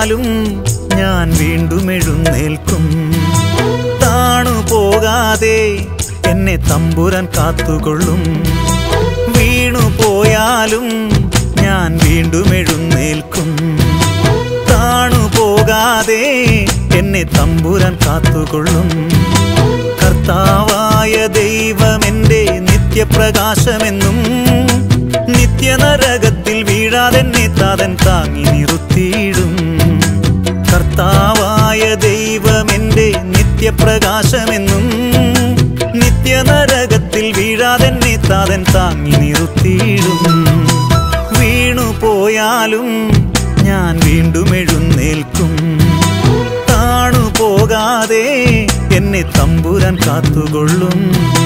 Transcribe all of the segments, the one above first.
പോയാലും ഞാൻ വീണ്ടും എഴുന്നേൽക്കും താണു പോകാതെ എന്നെ തമ്പുരാൻ കാത്തുകൊള്ളും വീണു പോയാലും ഞാൻ വീണ്ടും എഴുന്നേൽക്കും താണു പോകാതെ എന്നെ തമ്പുരാൻ കാത്തുകൊള്ളും കർത്താവായ ദൈവമെന്റെ നിത്യപ്രകാശമെന്നും നിത്യനരകത്തിൽ വീഴാതെന്നെ താതൻ താങ്ങി നിർത്തിയിടും കർത്താവായ ദൈവമെന്റെ നിത്യപ്രകാശമെന്നും നിത്യനരകത്തിൽ വീഴാതെന്നെ താതൻ താങ്ങി നിർത്തിയിടും വീണു പോയാലും ഞാൻ വീണ്ടും എഴുന്നേൽക്കും താണു പോകാതെ എന്നെ തമ്പുരാൻ കാത്തുകൊള്ളും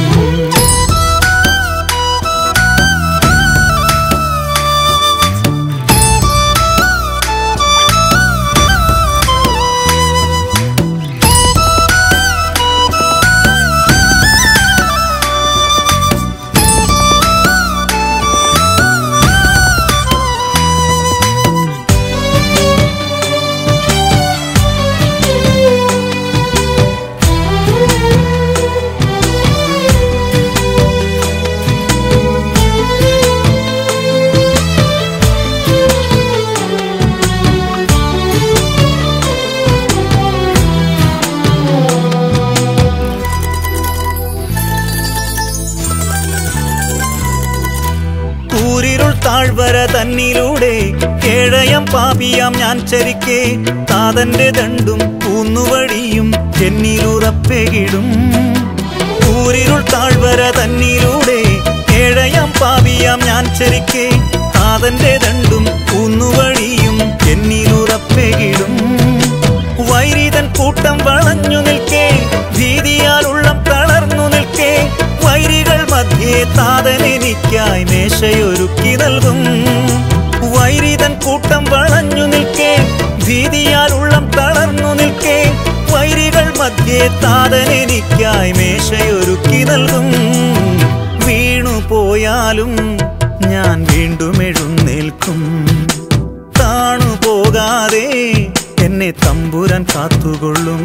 കൂരിരുൾ താഴ്വര തന്നിലൂടെ കേഴയം പാപിയാം ഞാൻ ചരിക്കേ താതന്റെ ദണ്ടും കൂന്നുവഴിയും എന്നിലുറപ്പെകിടും കൂരിരുൾ താഴ്വര തന്നിലൂടെ കേഴയം പാപിയാം ഞാൻ ചരിക്കേ താതന്റെ ദണ്ടും കൂന്നുവഴിയും എന്നിലുറപ്പെകിടും വൈരിതൻ കൂട്ടം വളഞ്ഞു നിൽക്കേ ഭീതിയാൽ ഉള്ളം തളർന്നു നിൽക്കേ വൈരികൾ മധ്യേ താതൻ എനിക്കായി മേശയൊരുക്കി നൽകും വൈരിതൻ കൂട്ടം വളഞ്ഞു നിൽക്കേ ഭീതിയാൽ ഉള്ളം തളർന്നു നിൽക്കേ വൈരികൾ മധ്യേ താതൻ എനിക്കായി മേശയൊരുക്കി നൽകും വീണു പോയാലും ഞാൻ വീണ്ടും എഴുന്നേൽക്കും താണു പോകാതെ എന്നെ തമ്പുരാൻ കാത്തുകൊള്ളും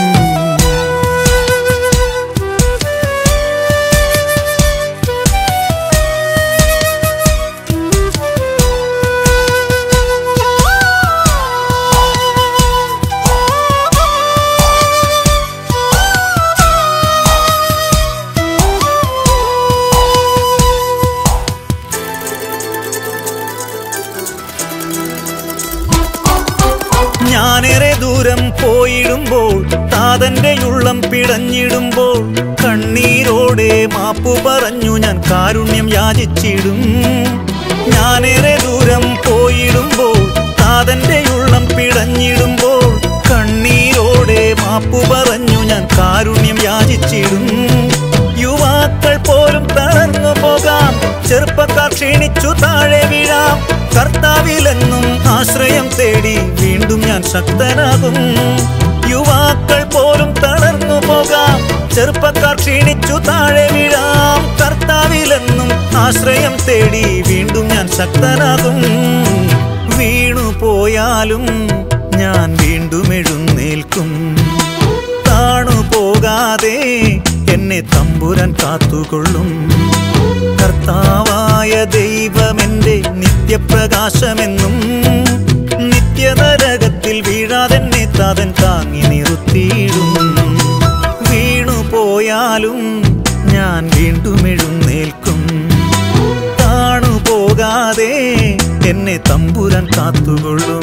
ഞാനേറെ ദൂരം പോയിടുമ്പോൾ താതന്റെ ഉള്ളം പിടഞ്ഞിടുമ്പോൾ കണ്ണീരോടെ മാപ്പു പറഞ്ഞു ഞാൻ കാരുണ്യം യാചിച്ചിടും ഞാനേറെ ദൂരം പോയിടുമ്പോൾ താതന്റെ ഉള്ളം പിടഞ്ഞിടുമ്പോൾ കണ്ണീരോടെ മാപ്പു പറഞ്ഞു ഞാൻ കാരുണ്യം യാചിച്ചിടും യുവാക്കൾ പോലും തളർന്നു പോകാം ചെറുപ്പക്കാർ ക്ഷീണിച്ചു താഴെ വീഴാം കർത്താവിലെന്നും ആശ്രയം തേടി വീണ്ടും ഞാൻ ശക്തനാകും യുവാക്കൾ പോലും തളർന്നു പോകാം ചെറുപ്പക്കാർ ക്ഷീണിച്ചു താഴെ വീഴാം കർത്താവിലെന്നും ആശ്രയം തേടി വീണ്ടും ഞാൻ ശക്തനാകും വീണു പോയാലും ഞാൻ വീണ്ടും എഴുന്നേൽക്കും താണു പോകാതെ എന്നെ തമ്പുരാൻ കാത്തുകൊള്ളും കർത്താവായ ദൈവമെന്റെ നിത്യപ്രകാശമെന്നും നിത്യനരകത്തിൽ വീഴാതെന്നെ താതൻ താങ്ങി നിർത്തിയിടും വീണു പോയാലും ഞാൻ വീണ്ടും എഴുന്നേൽക്കും താണു പോകാതെ എന്നെ തമ്പുരാൻ കാത്തുകൊള്ളും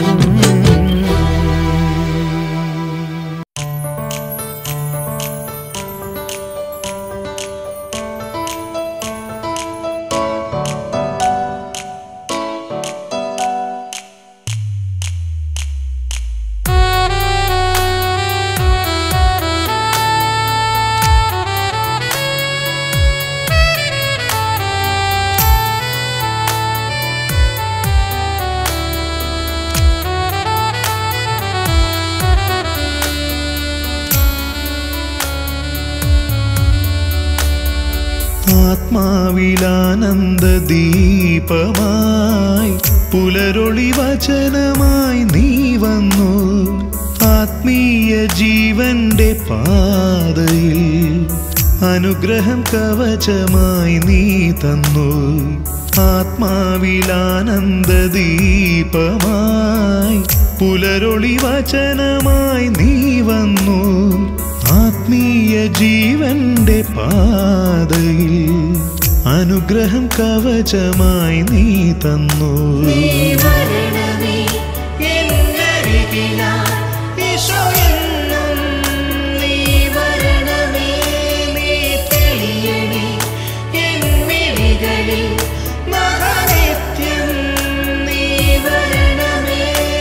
ആത്മാവിലാനന്ദ ദീപമായി പുലരൊളി വചനമായി നീ വന്നു ആത്മീയ ജീവന്റെ പാതയിൽ അനുഗ്രഹം കവചമായി നീ തന്നു ആത്മാവിലാനന്ദദീപമായി പുലരൊളി വചനമായി നീ വന്നു ആത്മീയ ജീവന്റെ പാതയിൽ അനുഗ്രഹം കവചമായി നീ തന്നു നീ വരണമേ എന്നരികിലായി ഈശോ എന്നും നീ വരണമേ നീ തെളിയണേ എന്നിഴികളിൽ മഹാനിത്യം നീ വരണമേ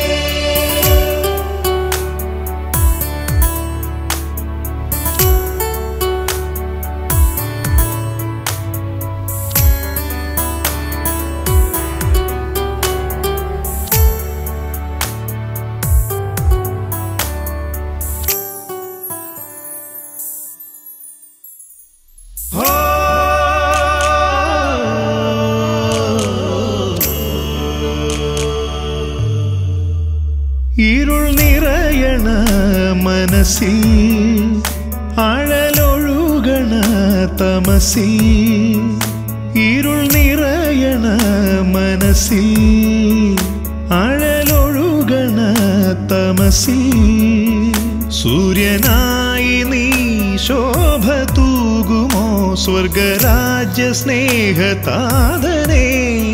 ഇരുൾ നിറയണ മനസ്സിൽ അഴലൊഴുകണ തമസിൽ ഇരുൾ നിറയണ മനസ്സിൽ അഴലൊഴുകണ തമസിൽ സൂര്യനായി നീ ശോഭ തൂകുമോ സ്വർഗരാജ്യ സ്നേഹതാതനേ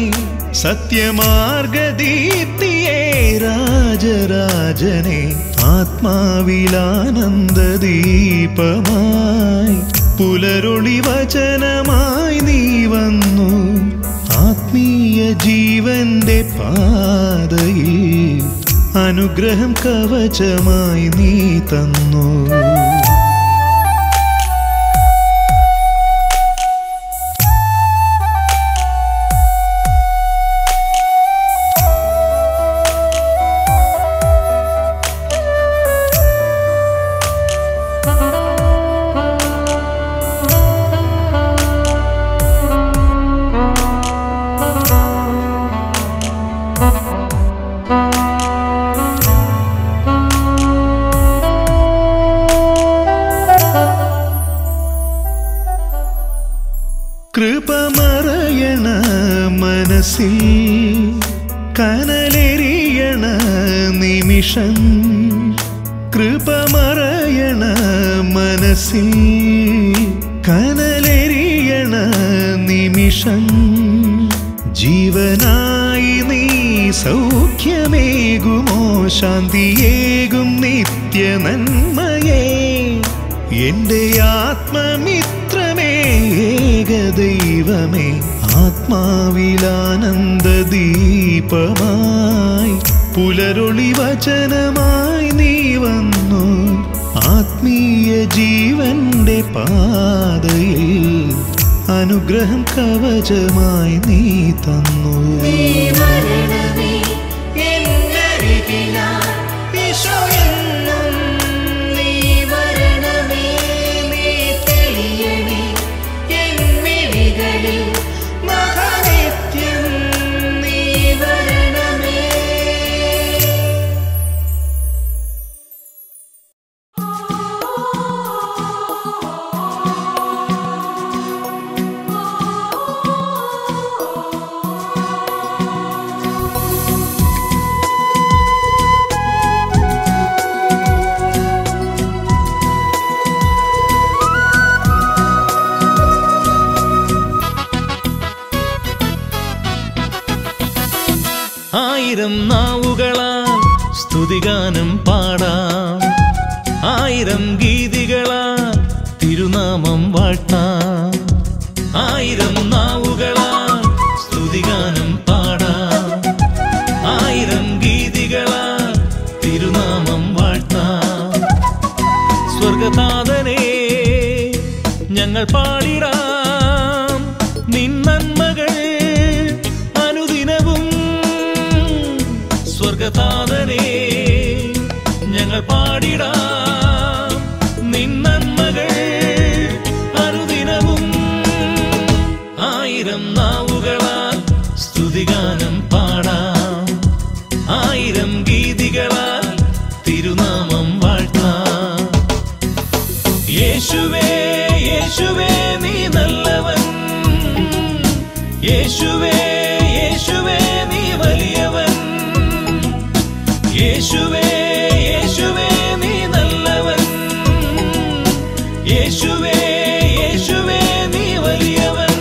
സത്യമാർഗദീപ്തിയേ രാജരാജനെ ആത്മാവിലാനന്ദദീപമായി പുലരൊളി വചനമായി നീ വന്നു ആത്മീയ ജീവന്റെ പാതയിൽ അനുഗ്രഹം കവചമായി നീ തന്നു കൃപമറയണ മനസ്സിൽ കനലെറിയണ നിമിഷം കൃപമറയണ മനസ്സിൽ കനലെറിയണ നിമിഷം ജീവനായി നീ സൗഖ്യമേകുമോ ശാന്തിയേകും നിത്യ നന്മയേ എന്റെ ആത്മമിത്രമേ ഏകദൈവമേ ആത്മാവിലാനന്ദദീപമായി പുലരൊളി വചനമായി നീ വന്നു ആത്മീയ ജീവന്റെ പാതയിൽ അനുഗ്രഹം കവചമായി നീ തന്നു നീ വരണമേ എന്നരികിലായി ഈശോ എന്നും നീ വരണമേ നീ തെളിയണേ എന്നിഴികളിൽ മഹാനിത്യം നീ വരണമേ ആയിരം നാവുകളാൽ സ്തുതിഗാനം പാടാം ആയിരം ഗീതികളാൽ തിരുനാമം വാഴ്ത്താം ആയിരം നാവുകളാൽ സ്തുതിഗാനം പാടാം ആയിരം ഗീതികളാൽ തിരുനാമം വാഴ്ത്താം സ്വർഗതാതനേ ഞങ്ങൾ പാടിടാം നിൻ നന്മകൾ അനുദിനവും സ്വർഗതാതനേ ഞങ്ങൾ പാടിടാം നിൻ നന്മകൾ അനുദിനവും ആയിരം നാവുകളാൽ സ്തുതിഗാനം പാടാം ആയിരം ഗീതികളാൽ തിരുനാമം വാഴ യേശുവേ യേശുവേ നീ നല്ലവൻ യേശുവേ യേശുവേ നീ വലിയവൻ യേശുവേ യേശുവേ നീ നല്ലവൻ യേശുവേ യേശുവേ നീ വലിയവൻ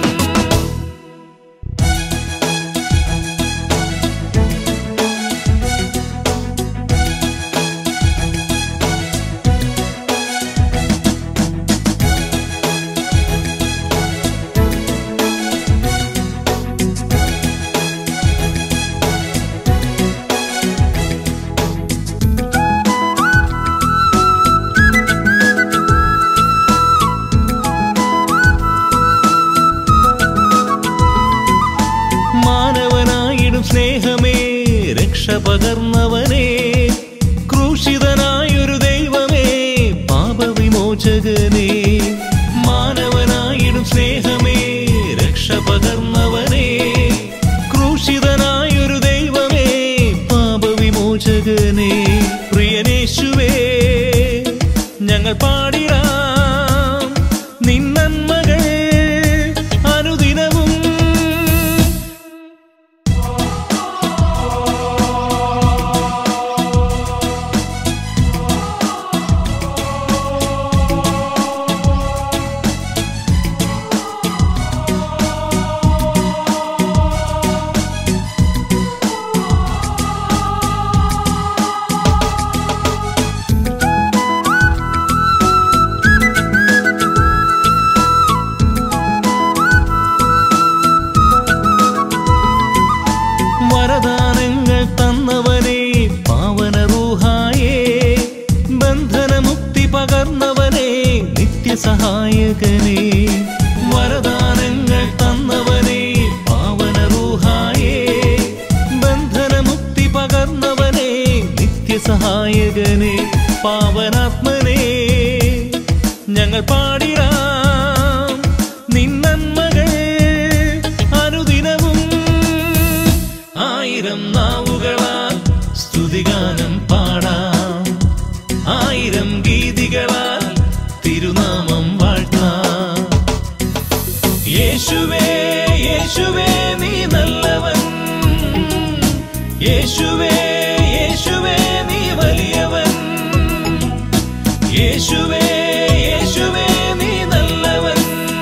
മാനവനായിടും സ്നേഹമേ രക്ഷ പകർന്നവനേ ക്രൂശിതനായൊരു ദൈവമേ പാപവിമോചകനേ മാനവനായിടും സ്നേഹമേ രക്ഷ പകർന്നവനേ ക്രൂശിതനായൊരു ദൈവമേ പാപവിമോചകനേ പ്രിയനേശുവേ ഞങ്ങൾ പാടിടാം നിന്നന്മകൾ അനുദിനവും വരദാനങ്ങൾ തന്നവനെ പാവന റൂഹായേ ബന്ധനമുക്തി പകർന്നവനെ നിത്യസഹായകനെ വരദാനങ്ങൾ തന്നവനെ പാവന റൂഹായേ ബന്ധനമുക്തി പകർന്നവനെ നിത്യസഹായകനെ പാവനാത്മനെ ഞങ്ങൾ പാടിടാം നിന്നന്മകൾ അനുദിനവും ആയിരം നാവുകളാൽ സ്തുതിഗാനം പാടാം ആയിരം ഗീതികളാൽ തിരുനാമം വാഴ്ത്താം യേശുവേ യേശുവേ നീ നല്ലവൻ യേശുവേ യേശുവേ നീ വലിയവൻ യേശുവേ യേശുവേ നീ നല്ലവൻ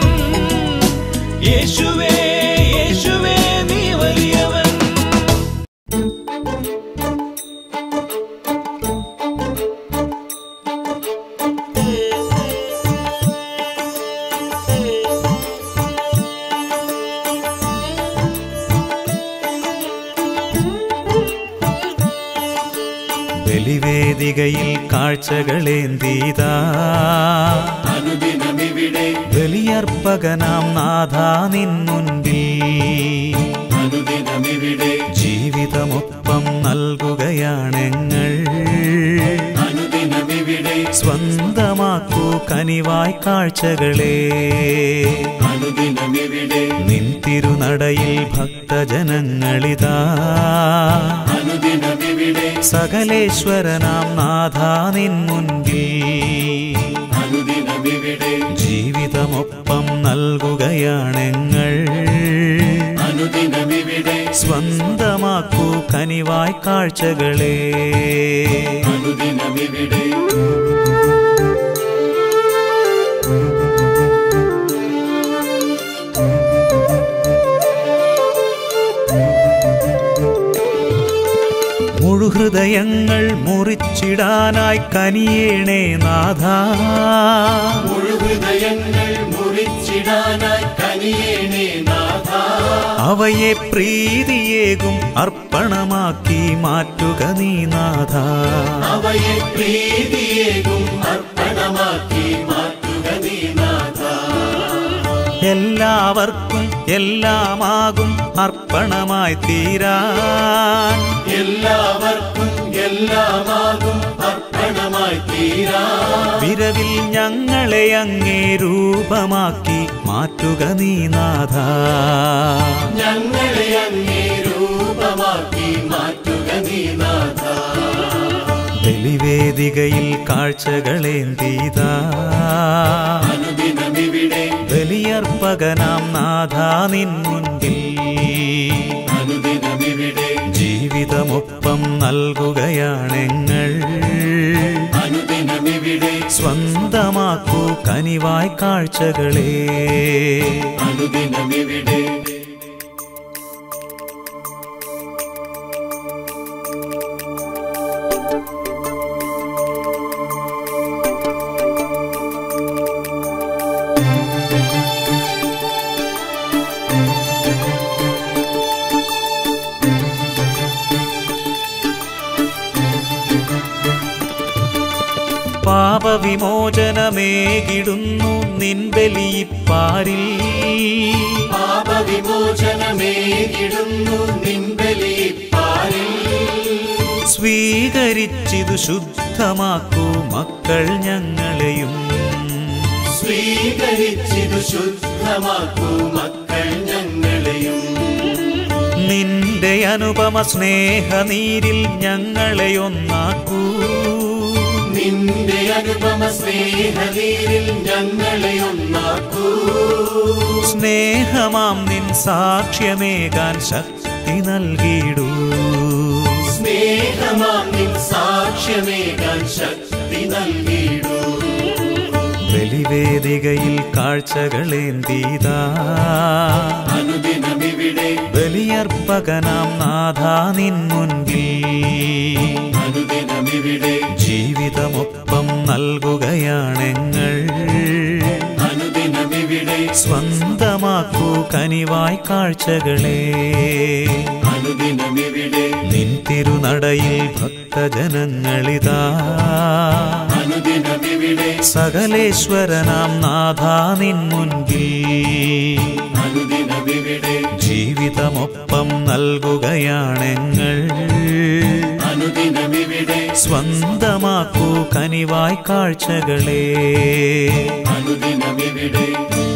യേശുവേ യേശുവേ നീ വലിയവൻ ബലിവേദികയിൽ കാഴ്ചകളേന്തീതാ അനുദിനമിവിടെ ബലിയർപ്പകനാം നാഥ നിൻ മുൻപിൽ അനുദിനമിവിടെ ജീവിതമൊപ്പം നൽകുകയാണെങ്ങൾ അനുദിനമിവിടെ സ്വന്തമാക്കൂ കനിവായ് കാഴ്ചകളെ അനുദിനമിവിടെ നിൻ തിരുനടയിൽ ഭക്തജനങ്ങളിതാ അനുദിനമിവിടെ സകലേശ്വരനാം നാഥ നിൻ മുൻപിൽ അനുദിനമിവിടെ ജീവിതമൊപ്പം നൽകുകയാണെങ്ങൾ അനുദിനമിവിടെ സ്വന്തമാക്കൂ കനിവായ് കാഴ്ചകളെ അനുദിനമിവിടെ മുഴുഹൃദയങ്ങൾ മുറിച്ചിടാനായി കനിയേണേ നാഥ മുഴുഹൃദയങ്ങൾ മുറിച്ചിടാനായി കനിയേണേ നാഥ അവയെ പ്രീതിയേകും അർപ്പണമാക്കി മാറ്റുക നീ നാഥ അവയെ പ്രീതിയേകും അർപ്പണമാക്കി മാറ്റുക നീ നാഥ എല്ലാവർക്കും എല്ലാമാകും അർപ്പണമായി തീരാൻ എല്ലാവർക്കും എല്ലാമാകും അർപ്പണമായി തീരാ വിരവിൽ ഞങ്ങളെ അങ്ങേ രൂപമാക്കി മാറ്റുക നീ നാഥ ഞങ്ങളെ അങ്ങേ രൂപമാക്കി മാറ്റുക നീ നാഥ ബലിവേദികയിൽ കാഴ്ചകളേന്തീതാ അനുദിനമിവിടെ ബലിയർപ്പകനാം നാഥ നിൻ മുൻപിൽ അനുദിനമിവിടെ ജീവിതമൊപ്പം നൽകുകയാണെങ്ങൾ അനുദിനമിവിടെ സ്വന്തമാക്കൂ കനിവായി കാഴ്ചകളെ അനുദിനമിവിടെ പാപവിമോചനമേകിടുന്നു നിൻ ബലിയിപ്പാരിൽ പാപവിമോചനമേകിടുന്നു നിൻബലിപ്പാരിൽ സ്വീകരിച്ചിതു ശുദ്ധമാക്കൂ മക്കൾ ഞങ്ങളെയും സ്വീകരിച്ചിതു ശുദ്ധമാക്കൂ മക്കൾ ഞങ്ങളെയും നിന്റെ അനുപമ സ്നേഹനീരിൽ ഞങ്ങളെ ഒന്നാക്കൂ നിന്റെ അനുപമ സ്നേഹനീരിൽ ഞങ്ങളെ ഒന്നാക്കൂ സ്നേഹമാം നിൻ സാക്ഷ്യമേകാൻ ശക്തി നൽകിയിടൂ സ്നേഹമാം നിൻ സാക്ഷ്യമേകാൻ ശക്തി നൽകിയിടൂ ബലിവേദികയിൽ കാഴ്ചകളേന്തീതാ അനുദിനമിവിടെ ബലിയർപ്പകനാം നാഥ നിൻ മുൻപിൽ അനുദിനമിവിടെ ജീവിതമൊപ്പം നൽകുകയാണെങ്ങൾ അനുദിനമിവിടെ സ്വന്തമാക്കൂ കനിവായി കാഴ്ചകളെ അനുദിനമിവിടെ നിൻ തിരുനടയിൽ ഭക്തജനങ്ങളിതാ അനുദിനമിവിടെ സകലേശ്വരനാം നാഥ നിൻ മുൻപിൽ അനുദിനമിവിടെ ജീവിതമൊപ്പം നൽകുകയാണെങ്ങൾ അനുദിനമിവിടെ സ്വന്തമാക്കൂ കനിവായി കാഴ്ചകളെ അനുദിനമിവിടെ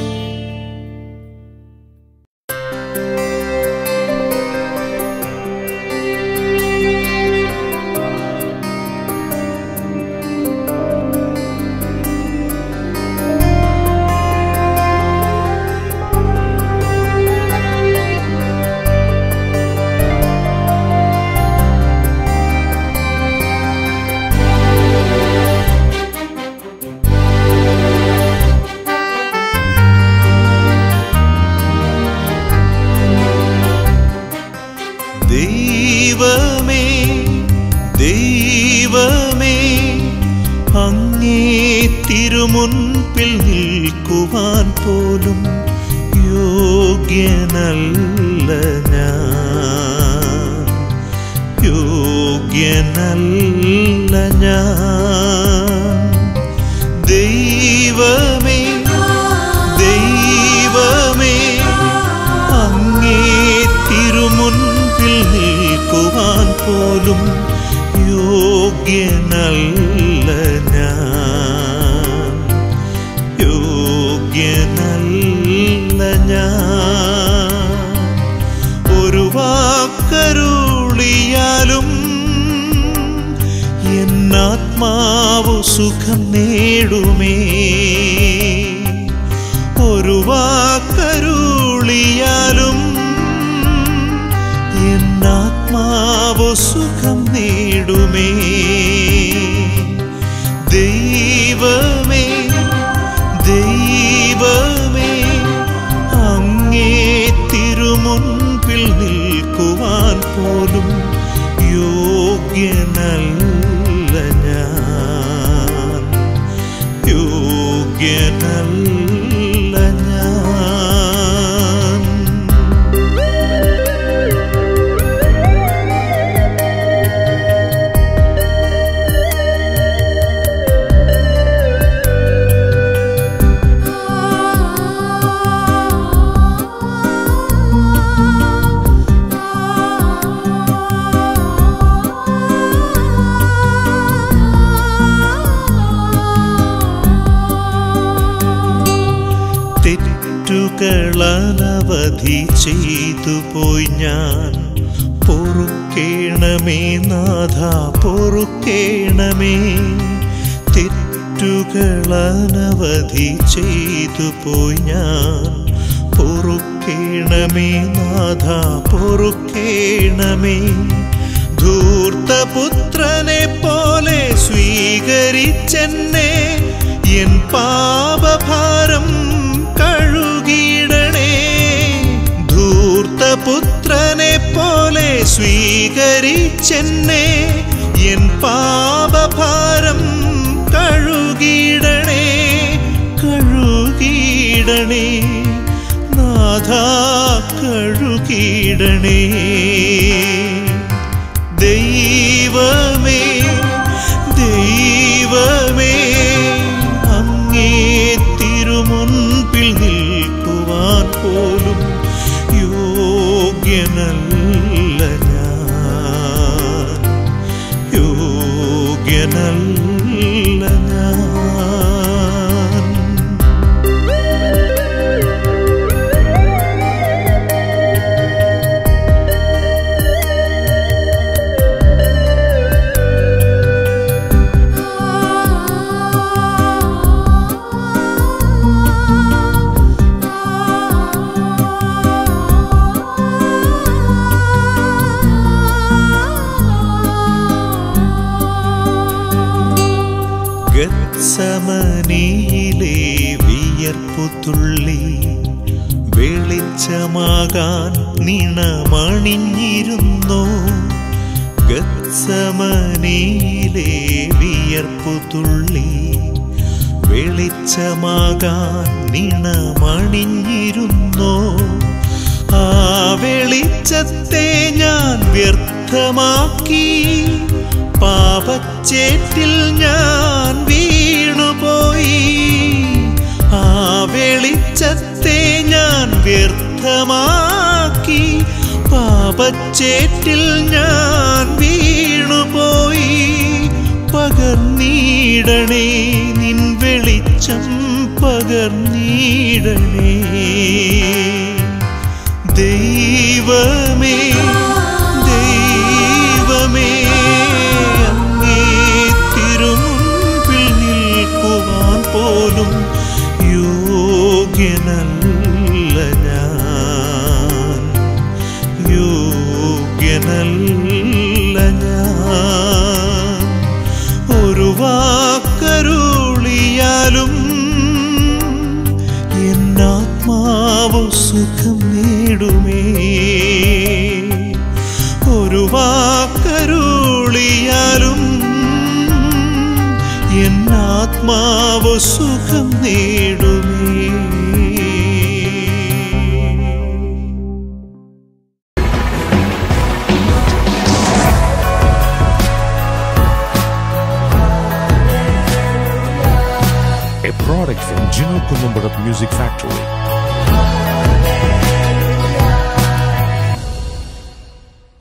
ദൈവമേ ദൈവമേ അങ്ങേ തിരുമുൻപിൽ നിൽക്കുവാൻ പോലും യോഗ്യനല്ല ഞാൻ യോഗ്യനല്ല ഞാൻ ദൈവമേ ദൈവമേ അങ്ങേ തിരുമുൻപിൽ നിൽക്കുവാൻ പോലും യോഗ്യനല്ല ഞാൻ യോഗ്യനല്ല ഞാൻ ഒരു വാക്കരുളിയാലും എന്നാത്മാവു സുഖം നേടുമേ ഒരു വാക്കരുളിയാലും എന്നാത്മാവു സുഖം നേടുമേ ദൈവമേ ദൈവമേ അങ്ങേ തിരുമുൻപിൽ നിൽക്കുവാൻ പോലും യോഗ്യനല്ല ഞാൻ യോഗ്യനല്ല ഞാൻ തെറ്റുകളനവധി ചെയ്തു പോയി ഞാൻ പൊറുക്ക പൊറുക്കേണമേ നാഥ പൊറുക്കേണമേ തെറ്റുകളനവധി ചെയ്തു പോയി ഞാൻ പൊറുക്കേണമേ നാഥ പൊറുക്കേണമേ ധൂർത്തപുത്രനെ പോലെ സ്വീകരിച്ചെന്നെ എൻ പാപഭാരം കഴുകിയിടണേ ധൂർത്തപുത്രനെ പോലെ സ്വീകരിച്ചെന്നെ എൻ പാപഭാരം കഴുകിയിടണേ കഴുകിയിടണേ നാഥ കഴുകിയിടണേ ദൈവമേ ദൈവമേ അങ്ങേ തിരുമുൻപിൽ നിൽക്കുവാൻ പോലും യോഗ്യനല്ല ഞാൻ യോഗ്യനല്ല ഞാൻ ഗത്സമനിയിലെ വിയർപ്പുതുള്ളി വെളിച്ചമാകാൻ നിണമണിഞ്ഞിരുന്നു ഗത്സമനിയിലെ വിയർപ്പുതുള്ളി വെളിച്ചമാകാൻ നിണമണിഞ്ഞിരുന്നു ആ വെളിച്ചത്തെ ഞാൻ വ്യർത്ഥമാക്കി പാപച്ചേറ്റിൽ ഞാൻ വീണുപോയി ആ വെളിച്ചത്തെ ഞാൻ വ്യർത്ഥമാക്കി പാപച്ചേറ്റിൽ ഞാൻ വീണുപോയി പകർന്നീടണേ നിൻ വെളിച്ചം പകർന്നീടണേ ദൈവമേ ദൈവമേ അങ്ങേ തിരുമുൻപിൽ നിൽക്കുവാൻ പോലും യോഗ്യനല്ല ഞാൻ യോഗ്യനല്ല ഞാൻ ഒരു വാക്കരുളിയാലും എന്നാത്മാവ് സുഖം നേടുമേ ഒരു വാക്കരുളിയാലും എന്നാത്മാവ് സുഖം നേടുമേ a product from Gino Columbarat Music Factory.